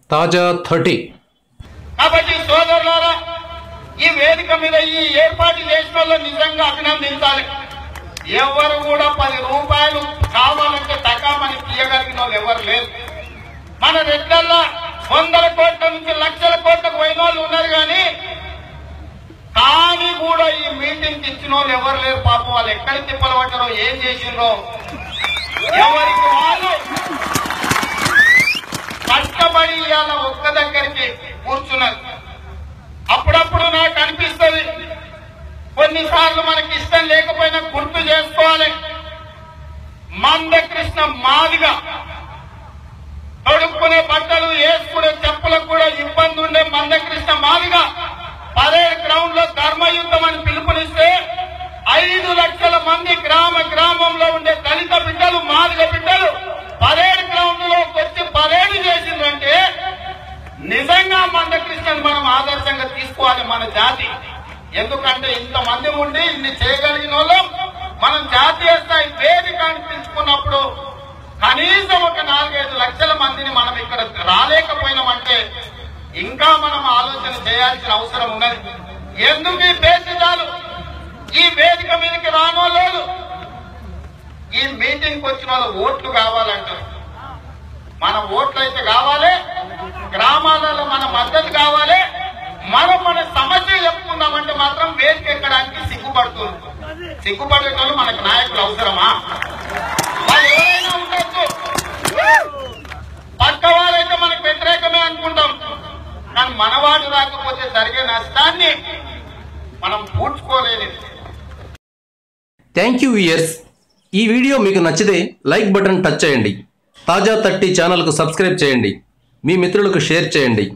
తాజా థర్టీ కాబట్టి సోదరులారా ఈ వేదిక మీద ఈ ఏర్పాటు చేసిన వాళ్ళు నిజంగా అభినందించాలి ఎవరు కూడా పది రూపాయలు కావాలంటే తకామని తీయగలిగిన వాళ్ళు ఎవరు లేరు మన రెడ్డల్లా వందల కోట్ల నుంచి లక్షల కోట్లకు పోయిన వాళ్ళు ఉన్నారు కానీ కానీ కూడా ఈ మీటింగ్ ఇచ్చిన వాళ్ళు ఎవరు లేరు పాపం వాళ్ళు ఎక్కడ తిప్పలు పడ్డారో ఏం చేసిండ్రో ఎవరికి వాళ్ళు కష్టపడి ఇవాళ ఒక్క దగ్గరికి కూర్చున్నారు అప్పుడప్పుడు నాకు అనిపిస్తుంది కొన్నిసార్లు మనకి ఇష్టం లేకపోయినా గుర్తు చేసుకోవాలి మందకృష్ణ మాదిగా తొడుక్కునే బట్టలు వేసుకునే చెప్పులకు కూడా ఇబ్బంది ఉండే మందకృష్ణ మాదిగా పరేడ్ గ్రౌండ్ లో ధర్మయుద్ధం అని పిలుపునిస్తే ఐదు లక్షల మంది గ్రామ గ్రామంలో ఉండే దళిత బిడ్డలు మాదిగ బిడ్డలు పరేడ్ గ్రౌండ్ లోకి వచ్చి పరేడ్ చేసిందంటే నిజంగా మందకృష్ణని మనం ఆదర్శంగా తీసుకోవాలి మన జాతి ఎందుకంటే ఇంతమంది ఉండి ఇన్ని చేయగలిగిన వాళ్ళం మనం జాతీయ స్థాయి వేదిక అనిపించుకున్నప్పుడు కనీసం ఒక నాలుగైదు లక్షల మందిని మనం ఇక్కడ రాలేకపోయినామంటే ఇంకా మనం ఆలోచన చేయాల్సిన అవసరం ఉన్నది ఎందుకు ఈ బేసిదాలు ఈ వేదిక మీదకి రానో లేదు ఈ మీటింగ్ వచ్చిన వాళ్ళు ఓట్లు కావాలంటారు మన ఓట్లు అయితే కావాలి గ్రామాలలో మన మద్దతు కావాలి మనం మన సమస్య చెప్పుకుందామంటే మాత్రం వేదిక ఎక్కడానికి సిగ్గుపడుతుంది సిగ్గుపడేటోళ్ళు మనకు నాయకులు అవసరమా వాళ్ళు ఎవరైనా ఉండొచ్చు పక్క వాళ్ళైతే మనకు వ్యతిరేకమే అనుకుంటాం కానీ మనవాడు రాకపోతే జరిగే నష్టాన్ని మనం పూడ్చుకోలేదు థ్యాంక్ యూ ఇయర్స్ ఈ వీడియో మీకు నచ్చితే లైక్ బటన్ టచ్ చేయండి తాజా థర్టీ ఛానల్కు సబ్స్క్రైబ్ చేయండి మీ మిత్రులకు షేర్ చేయండి